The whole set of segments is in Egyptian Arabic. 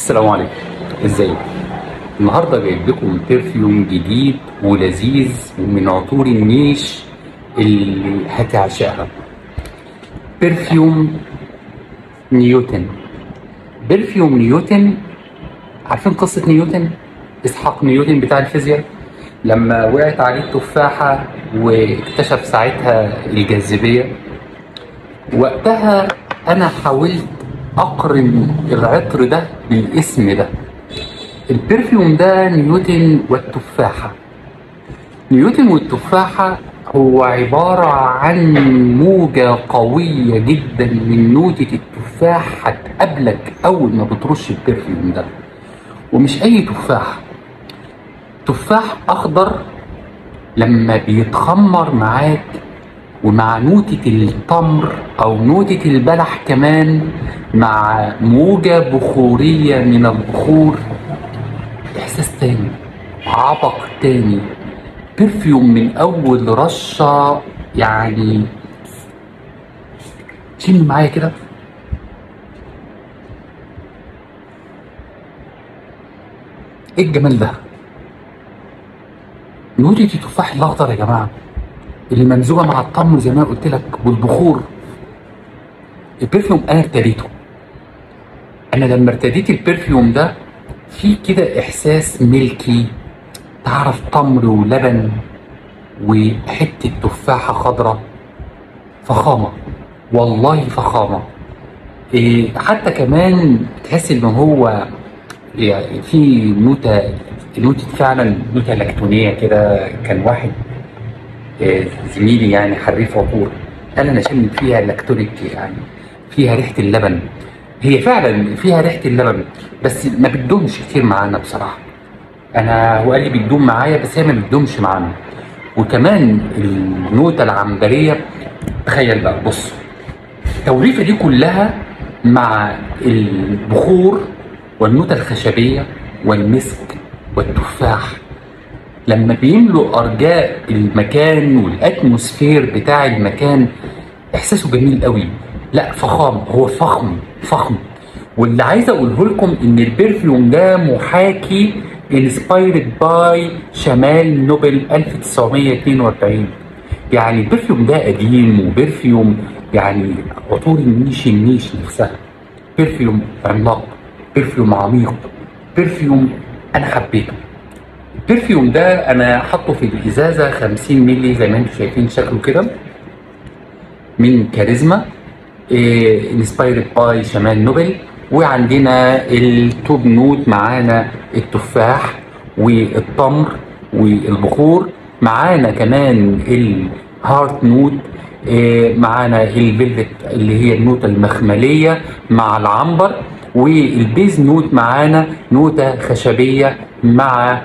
السلام عليكم ازيكم النهارده جايب لكم برفيوم جديد ولذيذ ومن عطور النيش اللي هتعشقها برفيوم نيوتن برفيوم نيوتن عارفين قصة نيوتن اسحاق نيوتن بتاع الفيزياء لما وقعت عليه التفاحة واكتشف ساعتها الجاذبية وقتها انا حاولت اقرن العطر ده بالاسم ده البرفيوم ده نيوتن والتفاحة نيوتن والتفاحة هو عبارة عن موجة قوية جدا من نوتة التفاح هتقابلك أول ما بترش البرفيوم ده ومش أي تفاح تفاح أخضر لما بيتخمر معاك ومع نوتة التمر أو نوتة البلح كمان مع موجة بخورية من البخور إحساس تاني عبق تاني برفيوم من أول رشة يعني شم معايا كده ايه الجمال ده نوتة التفاح الأخضر يا جماعة اللي ممزوجه مع التمر زي ما قلت لك والبخور البرفيوم انا ارتديته انا لما ارتديت البرفيوم ده في كده احساس ملكي تعرف تمر ولبن وحته تفاحه خضراء فخامه والله فخامه إيه حتى كمان تحس ان هو يعني في نوتة نوتة فعلا نوتة لاكتونية كده كان واحد زميلي يعني حريف عطور قال انا شم فيها لاكتونيك يعني فيها ريحه اللبن هي فعلا فيها ريحه اللبن بس ما بتدومش كتير معانا بصراحه انا هو قال لي بتدوم معايا بس هي ما بتدومش معانا وكمان النوتة العنبرية تخيل بقى بص التوليفة دي كلها مع البخور والنوتة الخشبية والمسك والتفاح لما بيملوا ارجاء المكان والاتموسفير بتاع المكان احساسه جميل قوي لا فخام هو فخم فخم واللي عايز اقوله لكم ان البرفيوم ده محاكي انسبايرد باي شمال نوبل 1942 يعني البرفيوم ده قديم وبرفيوم يعني عطور النيش النيش نفسها برفيوم عملاق برفيوم عميق برفيوم انا حبيته البرفيوم ده انا حاطه في الازازه 50 مللي زي ما انتم شايفين شكله كده من كاريزما انسبايرد باي شمال نوبل وعندنا التوب نوت معانا التفاح والتمر والبخور معانا كمان الهارت نوت معانا الفيلفت اللي هي النوتة المخملية مع العنبر والبيز نوت معانا نوتة خشبية مع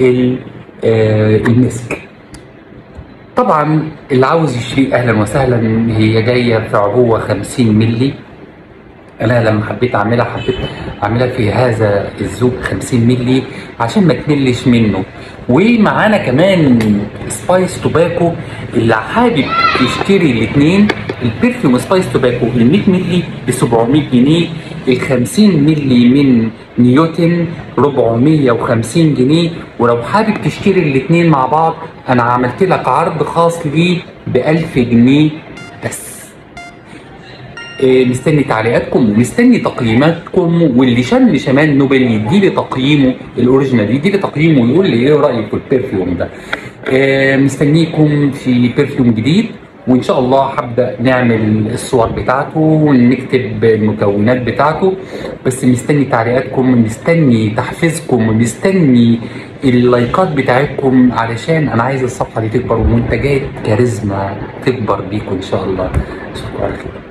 المسك طبعا اللي عاوز يشتري اهلا وسهلا هي جايه في عبوه 50 مللي انا لما حبيت اعملها حبيت اعملها في هذا الذوق 50 مللي عشان ما تملش منه ومعانا كمان سبايس توباكو اللي حابب يشتري الاثنين البرفيوم سبايس توباكو ال 100 مللي ب 700 جنيه ال 50 مللي من نيوتن 450 جنيه ولو حابب تشتري الاثنين مع بعض انا عملت لك عرض خاص ليه ب 1000 جنيه بس إيه مستني تعليقاتكم ومستني تقييماتكم واللي شم شمال نوبل يديلي تقييمه الاوريجينال يديلي تقييمه ويقول لي ايه رايك في البرفيوم ده إيه مستنيكم في برفيوم جديد وان شاء الله هبدا نعمل الصور بتاعته ونكتب المكونات بتاعته بس مستني تعليقاتكم مستني تحفيزكم مستني اللايكات بتاعتكم علشان انا عايز الصفحه دي تكبر ومنتجات كاريزما تكبر بيكم ان شاء الله اشوفكم على خير